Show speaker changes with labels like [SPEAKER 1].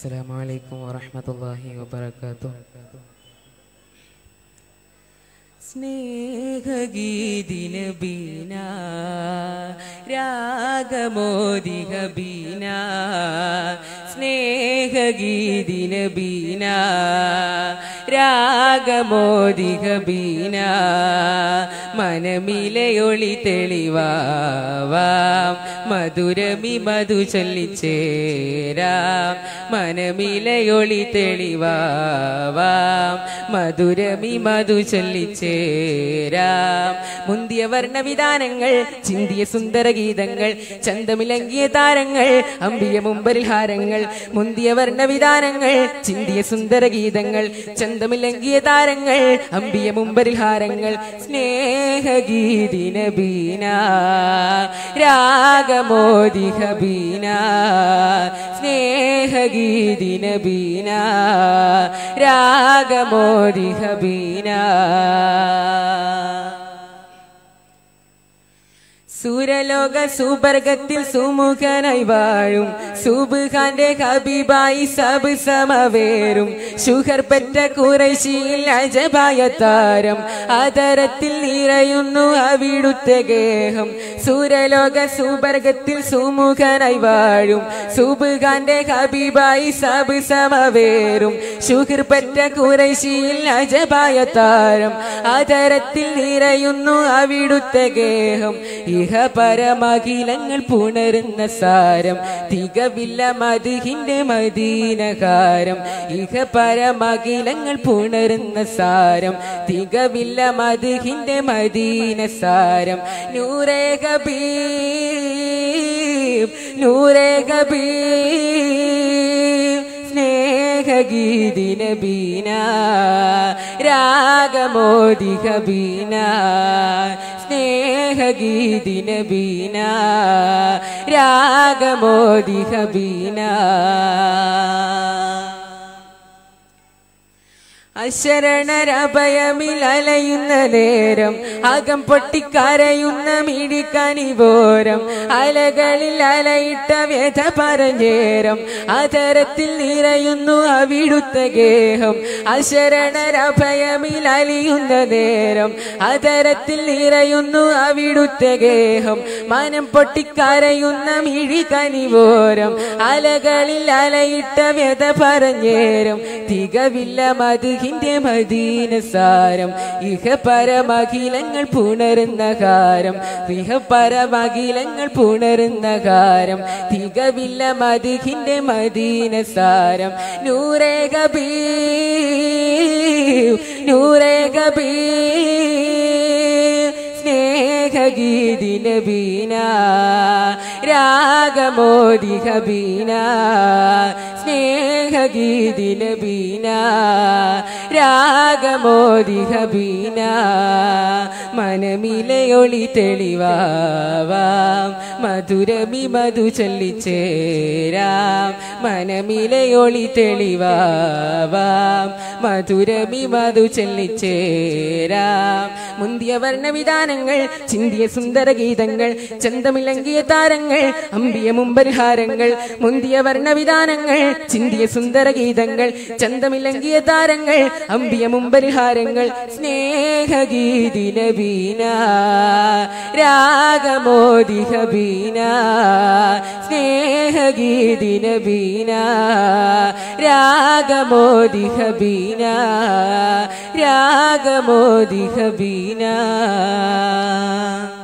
[SPEAKER 1] السلام عليكم ورحمة الله وبركاته സ്നേഹഗീതിന ബീന രാഗമോദിക ബീന സ്നേഹഗീതിന ബീന രാഗമോദിക ബീന മനമിലയൊളി തെളിവാവാം മധുരമി മധു ചൊല്ലിച്ചേരാം മനമിലയൊളി തെളിവാവാം മധുരമി മധു ചൊല്ലിച്ചേരാം മുന്തിയ വർണ്ണവിധാനങ്ങൾ ചിന്തിയ സുന്ദര ഗീതങ്ങൾ ചന്തമിലങ്ങിയ താരങ്ങൾ അമ്പിയ മുമ്പരിൽ ഹാരങ്ങൾ മുന്തിയ വർണ്ണവിധാനങ്ങൾ ചിന്തിയ സുന്ദര ഗീതങ്ങൾ ചന്തമിലങ്ങിയ താരങ്ങൾ അമ്പിയ മുമ്പരിൽ ഹാരങ്ങൾ സ്നേഹഗീതിന ബീന രാഗമോദിഹ ബീന സ്നേഹഗീതിന ബീന രാഗമോദിഹ ബീന സുരലോക സുബർഗത്തിൽ സുമുഖനായി വാഴും സുബുഖാന്റെ ഹബീബായി സബ് സമവേറും ഷുഹർ പെറ്റ കുറശിയിൽ അജബായ താരം ആദരത്തിൽ നിറയുന്നു അവിടുത്തെ ഗേഹം സുരലോക സുബർഗത്തിൽ സുമുഖനായി വാഴും സുബുഖാന്റെ ഹബീബായി സബ് സമവേറും ഷുഹർ പെറ്റ കുറശിയിൽ അജബായ താരം ആദരത്തിൽ നിറയുന്നു അവിടുത്തെ ഗേഹം ഇഹ പരമഖിലങ്ങൾ പുണരുന്ന സാരം തികവില്ല മധുഹിന്റെ മദീനകാരം ഇഹ പരമഖിലങ്ങൾ പുണരുന്ന സാരം തികവില്ല മധുഹിന്റെ മദീന സാരം നൂറേ ഹബീബ് നൂറേ ഹബീബ് സ്നേഹഗീതിന ബീന രാഗമോദിക ബീന സ്നേഹഗീതിന ബീന രാഗമോദിക ബീന അശരണരഭയമിലലയുന്ന നേരം അകം പൊട്ടിക്കരയുന്ന മിടിക്കനിപോരം അലകളിൽ അലയിട്ട വ്യഥ പറഞ്ഞേരം അതരത്തിൽ നിറയുന്നു അവിടുത്ത ഗേഹം അശരണരഭയമിലലിയുന്ന നേരം അതരത്തിൽ നിറയുന്നു അവിടുത്ത ഗേഹം മനം പൊട്ടിക്കരയുന്ന മിഴിക്കനിപോരം അലകളിൽ അലയിട്ട വ്യഥ പറഞ്ഞേരം തികവില്ല മധുഹിന്റെ മദീന സാരം ഇഹ പരമഖിലങ്ങൾ പുണരുന്ന കാരം ഇഹ പരമഖിലങ്ങൾ പുണരുന്ന കാരം തികവില്ല മധുഹിന്റെ മദീന സാരം നൂറേ കബീ നൂറേ കബീ സ്നേഹഗീതിന ബീന രാഗമോദിക ബീന സ്നേഹഗീതിന ബീന രാഗമോദിക ബീന മനമിലയൊളി തെളിവാവാം മധുരമി മധു ചൊല്ലിച്ചേരാം മനമിലയൊളി തെളിവാവാം മധുരമി മധു ചൊല്ലിച്ചേരാം മുന്തിയ വർണ്ണവിധാനങ്ങൾ ചിന്തിയ സുന്ദര ഗീതങ്ങൾ ചന്തമിലങ്കിയ താരങ്ങൾ അമ്പിയ മുമ്പരിഹാരങ്ങൾ മുന്തിയ വർണ്ണവിധാനങ്ങൾ ചിന്തിയ സുന്ദര ഗീതങ്ങൾ ചന്തമിലങ്കിയ താരങ്ങൾ അമ്പിയ മുമ്പരിഹാരങ്ങൾ സ്നേഹഗീതിന ബീന രാഗമോദിഹ ബീന സ്നേഹഗീതിന ബീന രാഗമോദിഹ ബീന രാഗമോദിഹ ബീന